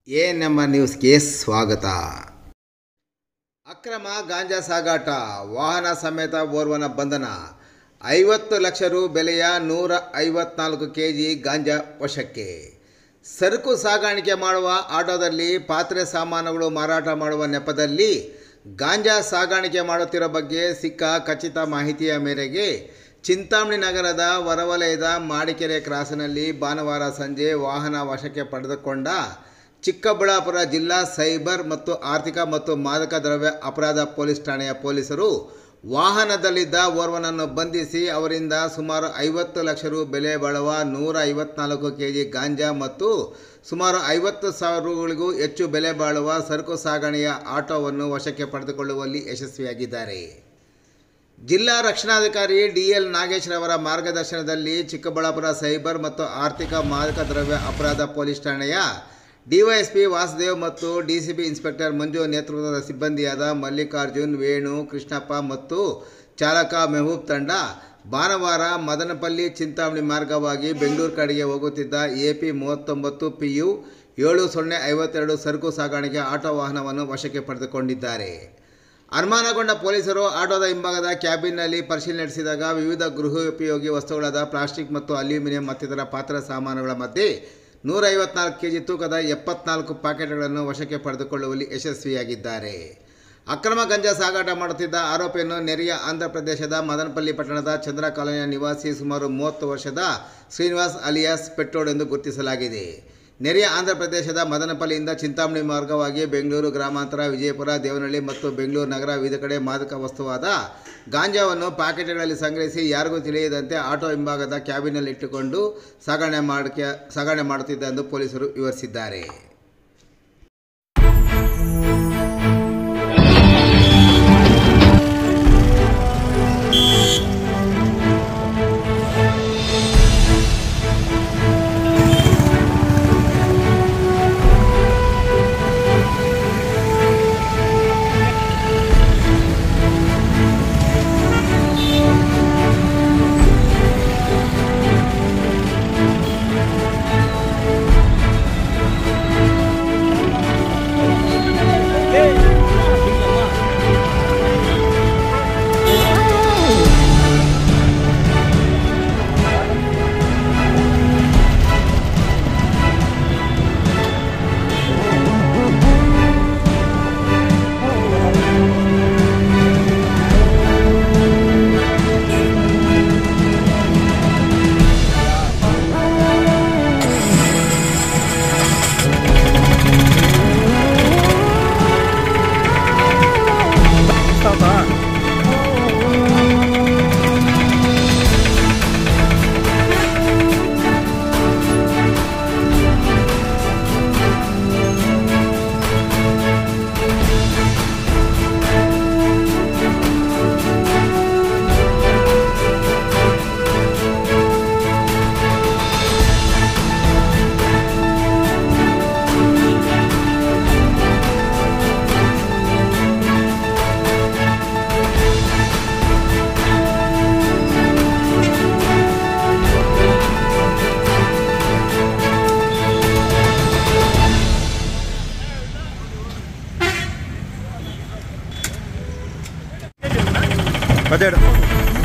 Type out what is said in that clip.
A ನಮ್ಮ ನ್ಯೂಸ್ಗೆ ಸ್ವಾಗತ ಅಕ್ರಮ ಗಾಂಜಾ ಸಾಗಾಟ ವಾಹನ ಸಮೇತ ಓರ್ವನ ಬಂಧನ ಐವತ್ತು ಲಕ್ಷ ರು ಬೆಲೆಯ ನೂರ ಐವತ್ನಾಲ್ಕು ಕೆ ಜಿ ಗಾಂಜಾ ವಶಕ್ಕೆ ಸರಕು ಸಾಗಾಣಿಕೆ ಮಾಡುವ ಆಟೋದಲ್ಲಿ ಪಾತ್ರೆ ಸಾಮಾನುಗಳು ಮಾರಾಟ ಮಾಡುವ ನೆಪದಲ್ಲಿ ಗಾಂಜಾ ಸಾಗಾಣಿಕೆ ಮಾಡುತ್ತಿರೋ ಬಗ್ಗೆ ಸಿಕ್ಕ ಖಚಿತ ಮಾಹಿತಿಯ ಮೇರೆಗೆ ಚಿಂತಾಮಣಿ ನಗರದ ಹೊರವಲಯದ ಮಾಡಿಕೆರೆ ಕ್ರಾಸ್ನಲ್ಲಿ ಭಾನುವಾರ ಸಂಜೆ ವಾಹನ ವಶಕ್ಕೆ ಪಡೆದುಕೊಂಡ ಚಿಕ್ಕಬಳ್ಳಾಪುರ ಜಿಲ್ಲಾ ಸೈಬರ್ ಮತ್ತು ಆರ್ಥಿಕ ಮತ್ತು ಮಾದಕ ದ್ರವ್ಯ ಅಪರಾಧ ಪೊಲೀಸ್ ಠಾಣೆಯ ಪೊಲೀಸರು ವಾಹನದಲ್ಲಿದ್ದ ಓರ್ವನನ್ನು ಬಂಧಿಸಿ ಅವರಿಂದ ಸುಮಾರು ಐವತ್ತು ಲಕ್ಷ ರು ಬೆಲೆ ಬಾಳುವ ನೂರ ಐವತ್ನಾಲ್ಕು ಕೆ ಜಿ ಗಾಂಜಾ ಮತ್ತು ಸುಮಾರು ಐವತ್ತು ಸಾವಿರ ರುಗಳಿಗೂ ಹೆಚ್ಚು ಬೆಲೆ ಬಾಳುವ ಸರಕು ಸಾಗಣೆಯ ಆಟೋವನ್ನು ವಶಕ್ಕೆ ಪಡೆದುಕೊಳ್ಳುವಲ್ಲಿ ಯಶಸ್ವಿಯಾಗಿದ್ದಾರೆ ಜಿಲ್ಲಾ ರಕ್ಷಣಾಧಿಕಾರಿ ಡಿಎಲ್ ನಾಗೇಶ್ರವರ ಮಾರ್ಗದರ್ಶನದಲ್ಲಿ ಚಿಕ್ಕಬಳ್ಳಾಪುರ ಸೈಬರ್ ಮತ್ತು ಆರ್ಥಿಕ ಮಾದಕ ದ್ರವ್ಯ ಅಪರಾಧ ಪೊಲೀಸ್ ಠಾಣೆಯ ಡಿವೈಎಸ್ಪಿ ವಾಸುದೇವ್ ಮತ್ತು ಡಿಸಿಪಿ ಇನ್ಸ್ಪೆಕ್ಟರ್ ಮಂಜು ನೇತೃತ್ವದ ಸಿಬ್ಬಂದಿಯಾದ ಮಲ್ಲಿಕಾರ್ಜುನ್ ವೇಣು ಕೃಷ್ಣಪ್ಪ ಮತ್ತು ಚಾಲಕ ಮೆಹಬೂಬ್ ತಂಡ ಭಾನುವಾರ ಮದನಪಲ್ಲಿ ಚಿಂತಾಮಣಿ ಮಾರ್ಗವಾಗಿ ಬೆಂಗಳೂರು ಕಡೆಗೆ ಹೋಗುತ್ತಿದ್ದ ಎ ಪಿ ಮೂವತ್ತೊಂಬತ್ತು ಪಿ ಯು ಏಳು ಸೊನ್ನೆ ಐವತ್ತೆರಡು ಸರಕು ಸಾಗಾಣಿಕೆ ಆಟೋ ವಾಹನವನ್ನು ವಶಕ್ಕೆ ಪಡೆದುಕೊಂಡಿದ್ದಾರೆ ಅನುಮಾನಗೊಂಡ ಪೊಲೀಸರು ಆಟೋದ ಹಿಂಭಾಗದ ಕ್ಯಾಬಿನ್ನಲ್ಲಿ ಪರಿಶೀಲನೆ ನಡೆಸಿದಾಗ ವಿವಿಧ ಗೃಹೋಪಯೋಗಿ ವಸ್ತುಗಳಾದ ಪ್ಲಾಸ್ಟಿಕ್ ಮತ್ತು ಅಲ್ಯೂಮಿನಿಯಂ ಮತ್ತಿತರ ಪಾತ್ರ ಸಾಮಾನುಗಳ ಮಧ್ಯೆ ನೂರ ಐವತ್ನಾಲ್ಕು ಕೆ ಜಿ ತೂಕದ ಎಪ್ಪತ್ನಾಲ್ಕು ಪ್ಯಾಕೆಟ್ಗಳನ್ನು ವಶಕ್ಕೆ ಪಡೆದುಕೊಳ್ಳುವಲ್ಲಿ ಯಶಸ್ವಿಯಾಗಿದ್ದಾರೆ ಅಕ್ರಮ ಗಂಜಾ ಸಾಗಾಟ ಮಾಡುತ್ತಿದ್ದ ಆರೋಪಿಯನ್ನು ನೆರೆಯ ಆಂಧ್ರ ಪ್ರದೇಶದ ಮದನಪಲ್ಲಿ ಪಟ್ಟಣದ ಚಂದ್ರ ಕಾಲೋನಿಯ ನಿವಾಸಿ ಸುಮಾರು ಮೂವತ್ತು ವರ್ಷದ ಶ್ರೀನಿವಾಸ್ ಅಲಿಯಾಸ್ ಪೆಟ್ರೋಡ್ ಎಂದು ಗುರುತಿಸಲಾಗಿದೆ ನೆರೆಯ ಆಂಧ್ರ ಪ್ರದೇಶದ ಮದನಪಲ್ಲಿಯಿಂದ ಚಿಂತಾಮಣಿ ಮಾರ್ಗವಾಗಿ ಬೆಂಗಳೂರು ಗ್ರಾಮಾಂತರ ವಿಜಯಪುರ ದೇವನಹಳ್ಳಿ ಮತ್ತು ಬೆಂಗಳೂರು ನಗರ ವಿವಿಧ ಕಡೆ ಮಾದಕ ವಸ್ತುವಾದ ಗಾಂಜಾವನ್ನು ಪ್ಯಾಕೆಟ್ಗಳಲ್ಲಿ ಸಂಗ್ರಹಿಸಿ ಯಾರಿಗೂ ತಿಳಿಯದಂತೆ ಆಟೋ ಹಿಂಭಾಗದ ಕ್ಯಾಬಿನಲ್ಲಿ ಇಟ್ಟುಕೊಂಡು ಸಾಗಣೆ ಮಾಡಕ್ಕೆ ಸಾಗಣೆ ಮಾಡುತ್ತಿದ್ದ ಎಂದು ಪೊಲೀಸರು ವಿವರಿಸಿದ್ದಾರೆ Cadê?